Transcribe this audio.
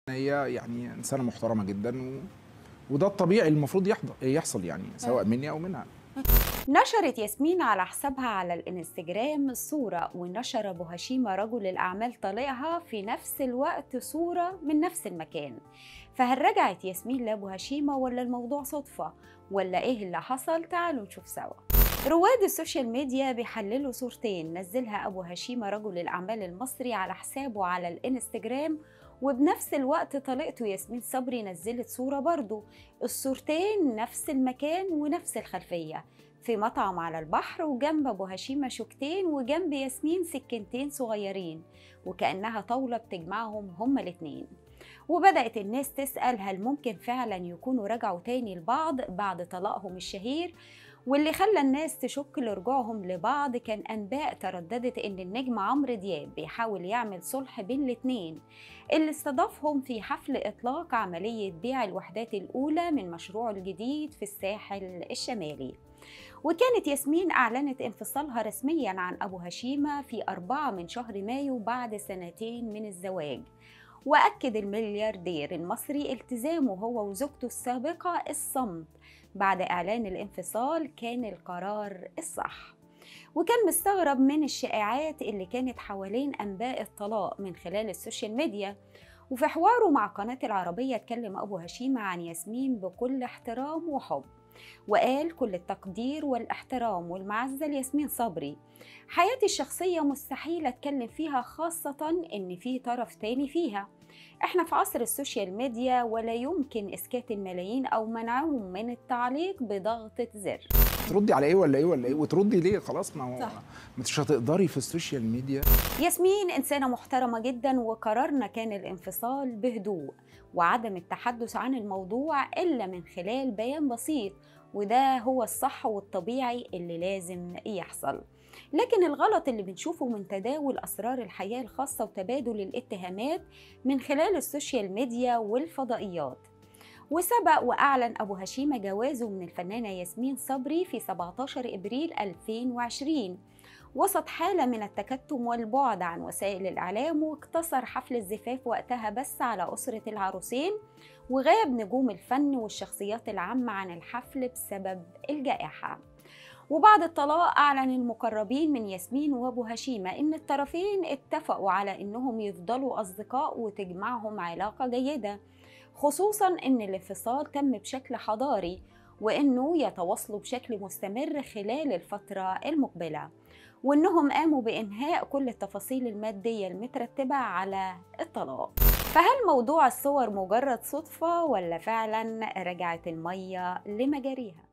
هي يعني انسانه محترمه جدا و... وده الطبيعي المفروض يحضر يحصل يعني سواء مني او منها نشرت ياسمين على حسابها على الانستجرام صورة ونشر أبو هشيمة رجل الأعمال طليقها في نفس الوقت صورة من نفس المكان فهل رجعت ياسمين لأبو هشيمة ولا الموضوع صدفة ولا إيه اللي حصل تعالوا نشوف سوا رواد السوشيال ميديا بيحللوا صورتين نزلها أبو هشيمة رجل الأعمال المصري على حسابه على الانستجرام وبنفس الوقت طليقته ياسمين صبري نزلت صورة برضو الصورتين نفس المكان ونفس الخلفية في مطعم على البحر وجنب أبو هشيمة شوكتين وجنب ياسمين سكينتين صغيرين وكأنها طاولة بتجمعهم هما الاتنين وبدأت الناس تسأل هل ممكن فعلا يكونوا رجعوا تاني لبعض بعد طلاقهم الشهير واللي خلى الناس تشك لرجوعهم لبعض كان أنباء ترددت إن النجم عمرو دياب بيحاول يعمل صلح بين الاتنين اللي استضافهم في حفل إطلاق عملية بيع الوحدات الأولى من مشروعه الجديد في الساحل الشمالي وكانت ياسمين أعلنت انفصالها رسميا عن أبو هشيمة في أربعة من شهر مايو بعد سنتين من الزواج وأكد الملياردير المصري التزامه هو وزوجته السابقة الصمت بعد إعلان الانفصال كان القرار الصح وكان مستغرب من الشائعات اللي كانت حوالين أنباء الطلاق من خلال السوشيال ميديا وفي حواره مع قناة العربية اتكلم أبو هشيمة عن ياسمين بكل احترام وحب وقال كل التقدير والاحترام والمعزة لياسمين صبري حياتي الشخصية مستحيل أتكلم فيها خاصة إن في طرف تاني فيها احنا في عصر السوشيال ميديا ولا يمكن اسكات الملايين او منعهم من التعليق بضغطة زر تردي على ايه ولا ايه ولا ايه وتردي ليه خلاص ما هو صح. مش هتقدري في السوشيال ميديا ياسمين إنسانة محترمة جدا وقرارنا كان الانفصال بهدوء وعدم التحدث عن الموضوع إلا من خلال بيان بسيط وده هو الصح والطبيعي اللي لازم يحصل لكن الغلط اللي بنشوفه من تداول أسرار الحياة الخاصة وتبادل الاتهامات من خلال السوشيال ميديا والفضائيات وسبق وأعلن أبو هشيمة جوازه من الفنانة ياسمين صبري في 17 إبريل 2020 وسط حالة من التكتم والبعد عن وسائل الإعلام واقتصر حفل الزفاف وقتها بس على أسرة العروسين وغاب نجوم الفن والشخصيات العامة عن الحفل بسبب الجائحة وبعد الطلاق أعلن المقربين من ياسمين وأبو هشيمة إن الطرفين اتفقوا على إنهم يفضلوا أصدقاء وتجمعهم علاقة جيدة خصوصا إن الانفصال تم بشكل حضاري وإنه يتواصلوا بشكل مستمر خلال الفترة المقبلة وإنهم قاموا بإنهاء كل التفاصيل المادية المترتبة على الطلاق فهل موضوع الصور مجرد صدفة ولا فعلا رجعت المية لمجاريها؟